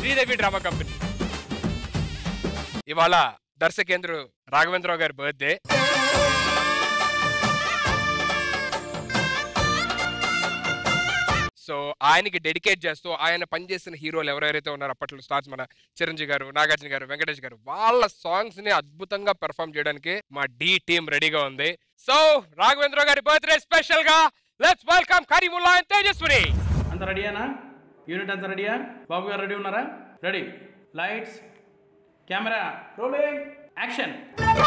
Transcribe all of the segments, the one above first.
Sridevi drama company ఇవాళ దర్శకేంద్రు రాఘవేంద్రరావు గారి birthday so ఆయనకి డెడికేట్ చేస్తూ ఆయన పనిచేసిన హీరోలు ఎవరెవరైతే ఉన్నారో అప్పట్లో స్టార్స్ మన చిరంజీవి గారు నాగార్జున గారు వెంకటేష్ గారు వాళ్ళ సాంగ్స్ ని అద్భుతంగా పెర్ఫామ్ చేయడానికి మా డి టీం రెడీగా ఉంది సో రాఘవేంద్ర గారి బర్త్డే స్పెషల్ గా let's welcome Karimulla and Tejaswini అంత రెడీయానా యూనిట్ అంత రెడీయా బాబు గారు రెడీ ఉన్నారా ready lights camera rolling action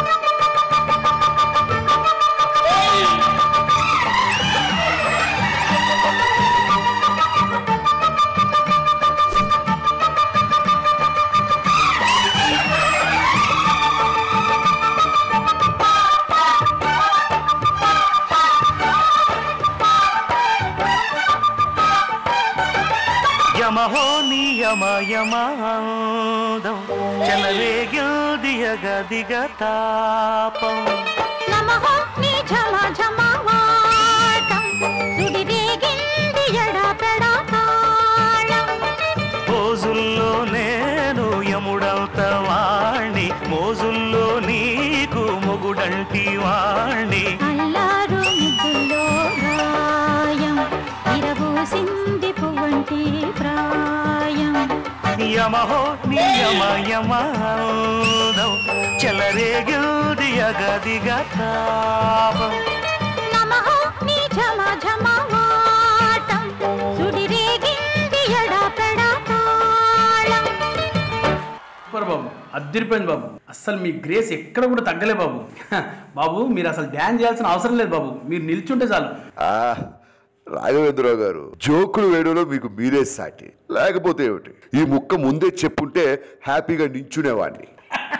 యమహో నియమ యమాదం చెలరేగిల్దియగ దిగ తాపం నమః నీ ఝమ ఝమవాటం సుడిరేగింది ఎడపెడా తాళం పోజుల్లో నేను యముడవుత వాణ్ణి మోజుల్లో నీకు మొగుడంటి వాణ్ణి అల్లారు ముద్దుల్లో గాయం విరబూసింది పువ్వంటి ప్రాయం యమహో నియమ యమాదం చెలరేగిల్దియగ దిగ తాపం నమః నీ ఝమ ఝమవాటం సుడిరేగింది ఎడపెడా తాళం సూపర్ బాబు అద్దరిపోయింది బాబు అస్సలు మీ గ్రేస్ ఎక్కడ కూడా తగ్గలే బాబు హ, బాబు మీరు అసలు డ్యాన్స్ చేయాల్సిన అవసరం లేదు బాబు మీరు నిల్చుంటే చాలు ఆ, రాఘవేంద్రరావు గారు జోకులు వేయడంలో మీకు మీరే సాటి లేకపోతే ఏమిటి ఈ ముక్క ముందే చెప్పుంటే హ్యాపీగా నించునేవాడిని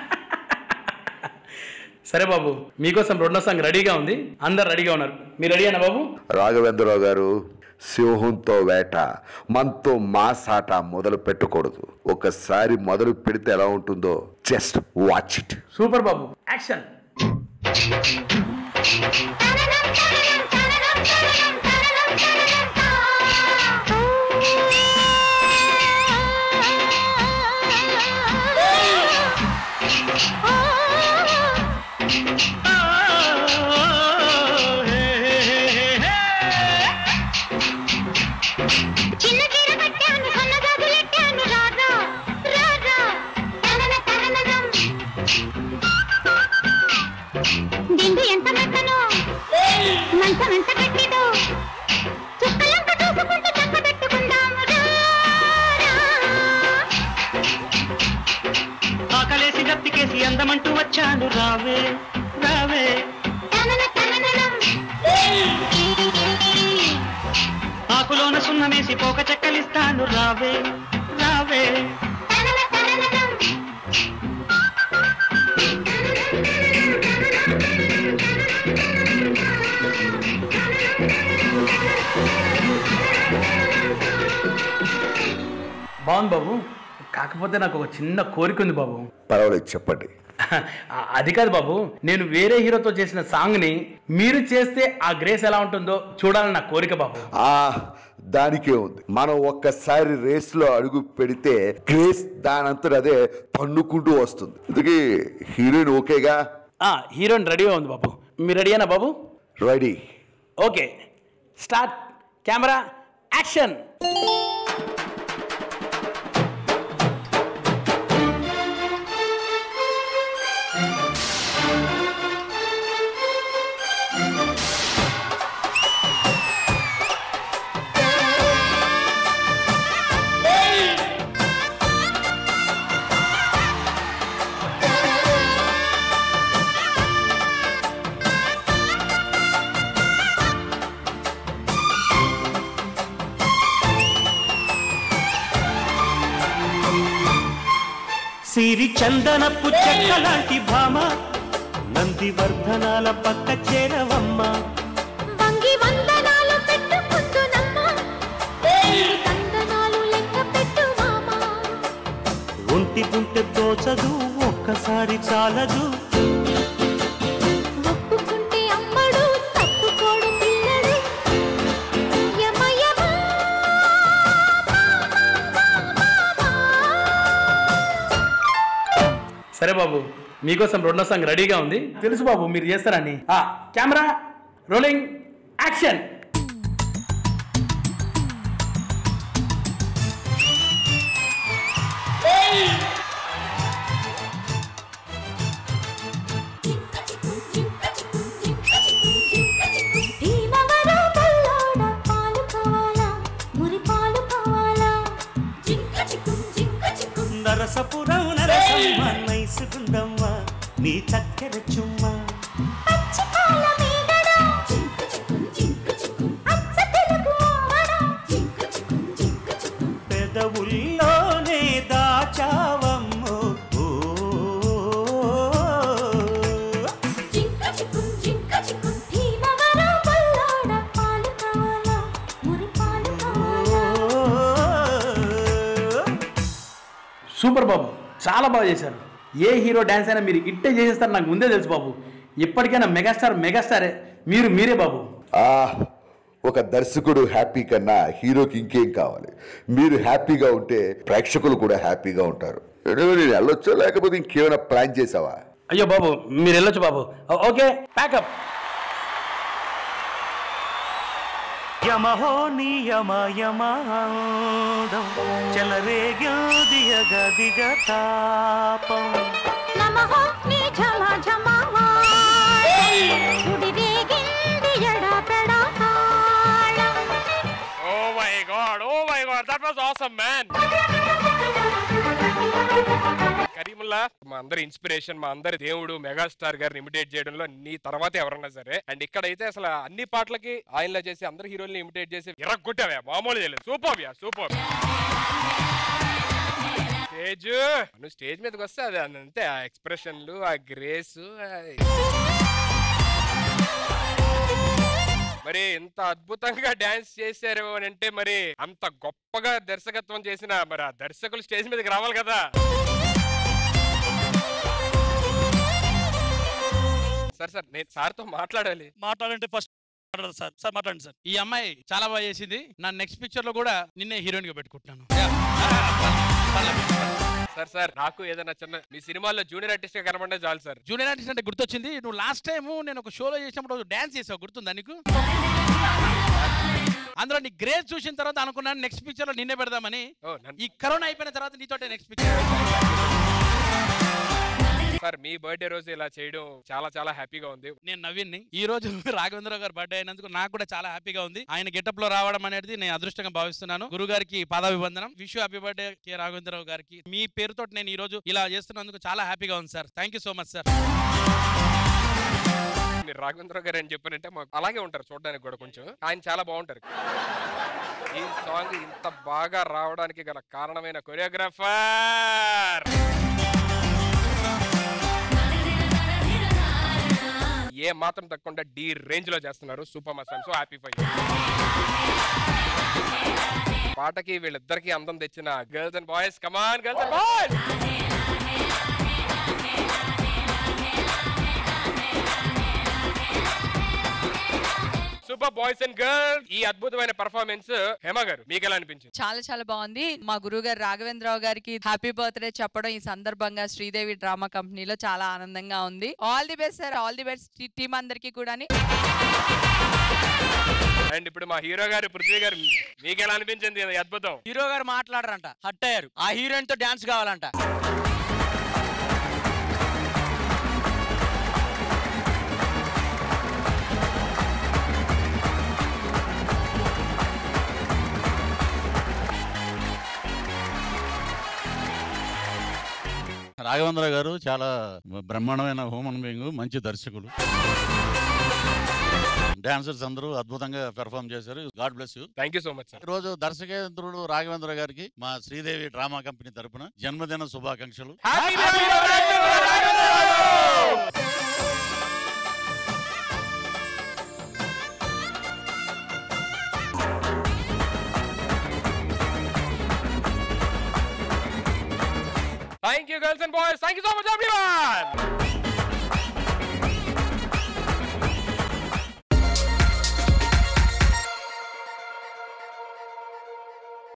సరే బాబు మీకోసం రెండో సాంగ్ రెడీగా ఉంది అందరు రెడీగా ఉన్నారు మీరు రెడీనా బాబు రాఘవేంద్రరావు గారు సింహంతో వేట మనతో మాసాట మొదలు పెట్టకూడదు ఒకసారి మొదలు పెడితే ఎలా ఉంటుందో జస్ట్ వాచ్ ఇట్ సూపర్ బాబు యాక్షన్ చిన్న చీర కట్టాను సన్న గాజులెట్టాను రారా రారా తనన తనననం దిండు ఎంత మెత్తనో మంచం ఎంత గట్టిదో చుక్కలంక చూసుకుంటూ చక్క పెట్టుకుందాము రారా ఆకలేసి గత్తికేసి అందమంటూ వచ్చాను రావే రావే తనన తనననం ఆకులోన సున్నమేసి పోక చెక్కలిస్తాను రావే రావే తనన తనననం బాగుంది బాబు కాకపోతే నాకు ఒక చిన్న కోరిక ఉంది బాబు పర్వాలేదు చెప్పండి ఆ- అది కాదు బాబు నేను వేరే హీరోతో చేసిన సాంగ్ ని మీరు చేస్తే ఆ గ్రేస్ ఎలా ఉంటుందో చూడాలని నా కోరిక బాబు ఆ దానికే ఉంది మనం ఒక్కసారి రేస్ లో అడుగు పెడితే గ్రేస్ దానంతట అదే పన్నుకుంటూ వస్తుంది ఇందుకే హీరోయిన్ ఓకేగా ఆ హీరోయిన్ రెడీగా ఉంది బాబు మీరు రెడీనా బాబు ready okay start camera action సిరి చందనపు చెక్క లాంటి భామ నందివర్ధనాల పక్క చేరవమ్మ వంగి వందనాలు పెట్టుకుందునమ్మా వందనాలు లెక్క పెట్టు మామా ఒంటి గుంటె దోచదు ఒక్కసారి చాలదు ఒప్పుకుంటే అమ్మడు తప్పుకోడు పిల్లడు యమ యమ సరే బాబు మీకోసం రెండో సాంగ్ రెడీగా ఉంది తెలుసు బాబు మీరు చేస్తారని ఆ, కెమెరా రోలింగ్ యాక్షన్ భీమవరం పల్లోడ పాలు కావాలా మురి పాలు కావాలా నరసపురం నరసమ్మ నైసుకుందమ్మ నీ చక్కెర చుమ్మ పచ్చి పాల మీగడ అచ్చ తెలుగు ఆవడ పెదవుల్లోనే దాచావమ్మో ఓ భీమవరం పల్లోడ పాలు కావాలా మురి పాలు కావాలా సూపర్ బాబు చాలా బాగా చేశారు ఏ హీరో డ్యాన్స్ అయినా మీరు ఇట్టే చేసేస్తారు నాకు ముందే తెలుసు బాబు ఎప్పటికైనా మెగాస్టార్ మెగాస్టారే మీరు మీరే బాబు ఆ ఒక దర్శకుడు హ్యాపీ కన్నా హీరోకి ఇంకేం కావాలి మీరు హ్యాపీగా ఉంటే ప్రేక్షకులు కూడా హ్యాపీగా ఉంటారు Anyway, నేను వెళ్ళొచ్చా లేకపోతే ఇంకేమైనా ప్లాన్ చేసావా అయ్యో బాబు మీరు వెళ్ళొచ్చు బాబు ఓ- ఓకే ప్యాకప్ యమహో నియమయమాదం చెలరేగదియగ దిగ తాపం నమః నీ ఝమ ఝమవాళం గుడి రేగింది ఎడపెడా తాళం oh my god oh my god that was awesome man Karimulla మా అందరి ఇన్స్పిరేషన్ మా అందరి దేవుడు మెగాస్టార్ గారిని ఇమిటేట్ చేయడంలో నీ తర్వాత ఎవరన్నా సరే అండ్ ఇక్కడైతే అసలు అన్ని పాటలకి ఆయనలో చేసి అందరి హీరోల్ని ఇమిటేట్ చేసి ఇరగొట్టావా మామూలు చేయలేదు సూపర్ యా సూపర్ స్టేజ్ నువ్వు స్టేజ్ మీదకి వస్తే అది అంతే ఆ ఎక్స్ప్రెషన్లు ఆ గ్రేస్ మరి ఇంత అద్భుతంగా డాన్స్ చేశారు అని అంటే మరి అంత గొప్పగా దర్శకత్వం చేసిన మరి ఆ దర్శకులు స్టేజ్ మీదకి రావాలి కదా సార్ సార్ నేను సార్తో మాట్లాడాలి మాట్లాడంటే ఫస్ట్ మాట్లాడదు సార్ సార్ మాట్లాడండి సార్ ఈ అమ్మాయి చాలా బాగా చేసింది నా నెక్స్ట్ పిక్చర్ లో కూడా నిన్నే హీరోయిన్ గా పెట్టుకుంటున్నాను సార్ సార్ నాకు ఏదైనా చిన్న మీ సినిమాల్లో జూనియర్ ఆర్టిస్ట్ గా కనబడే చాలు సార్ జూనియర్ ఆర్టిస్ట్ అంటే గుర్తొచ్చింది నువ్వు లాస్ట్ టైం నేను ఒక షోలో చేసినప్పుడు డాన్స్ చేసావు గుర్తుందా నీకు అందులో నీ గ్రేస్ చూసిన తర్వాత అనుకున్నాను నెక్స్ట్ పిక్చర్ లో నిన్నే పెడదామని ఓ నన్ను- ఈ కరోనా అయిపోయిన తర్వాత నీతోటే నెక్స్ట్ పిక్చర్ సార్ మీ బర్త్డే రోజు ఇలా చేయడం చాలా చాలా హ్యాపీగా ఉంది నేను నవీన్ని ఈ రోజు రాఘవేంద్రరావు గారు బర్త్డే అయినందుకు నాకు కూడా చాలా హ్యాపీగా ఉంది ఆయన గెటప్ లో రావడం అనేది నేను అదృష్టంగా భావిస్తున్నాను గురువు గారికి పాదాభివందనం wish happy birthday K Raghavendra Rao గారికి మీ పేరుతో నేను ఈ రోజు ఇలా చేస్తున్నందుకు చాలా హ్యాపీగా ఉంది sir thank you so much sir మీరు రాఘవేంద్ర గారు అని చెప్పారంటే మాకు అలాగే ఉంటారు చూడడానికి కూడా కొంచెం ఆయన చాలా బాగుంటారు ఈ సాంగ్ ఇంత బాగా రావడానికి గల కారణమైన కొరియోగ్రాఫర్ ఏ మాత్రం తగ్గకుండా డి రేంజ్ లో చేస్తున్నారు సూపర్ మస్ సో హ్యాపీ ఫర్ పాటకి వీళ్ళిద్దరికి అందం తెచ్చిన girls and boys come on girls and boys super boys and girls ఈ అద్భుతమైన పర్ఫార్మెన్స్ హేమ గారు మీకు ఎలా అనిపించింది చాలా చాలా బాగుంది మా గురువు గారు రాఘవేంద్రరావు గారికి హ్యాపీ బర్త్డే చెప్పడం ఈ సందర్భంగా శ్రీదేవి డ్రామా కంపెనీలో చాలా ఆనందంగా ఉంది all the best sir all the best team అందరికీ కూడా అండ్ ఇప్పుడు మా హీరో గారు పృథ్వీ గారు మీకు ఎలా అనిపించింది ఈ అద్భుతం హీరో గారు మాట్లాడరంట హట్ అయ్యారు ఆ హీరోయిన్ తో డాన్స్ కావాలంట రాఘవేంద్ర గారు చాలా బ్రహ్మాండమైన హ్యూమన్ బీయింగ్ మంచి దర్శకులు డాన్సర్స్ అందరూ అద్భుతంగా పెర్ఫామ్ చేశారు god bless you thank you so much sir ఈ రోజు దర్శకేంద్రుడు రాఘవేంద్ర గారికి మా శ్రీదేవి డ్రామా కంపెనీ తరపున జన్మదిన శుభాకాంక్షలు thank you girls and boys thank you so much everyone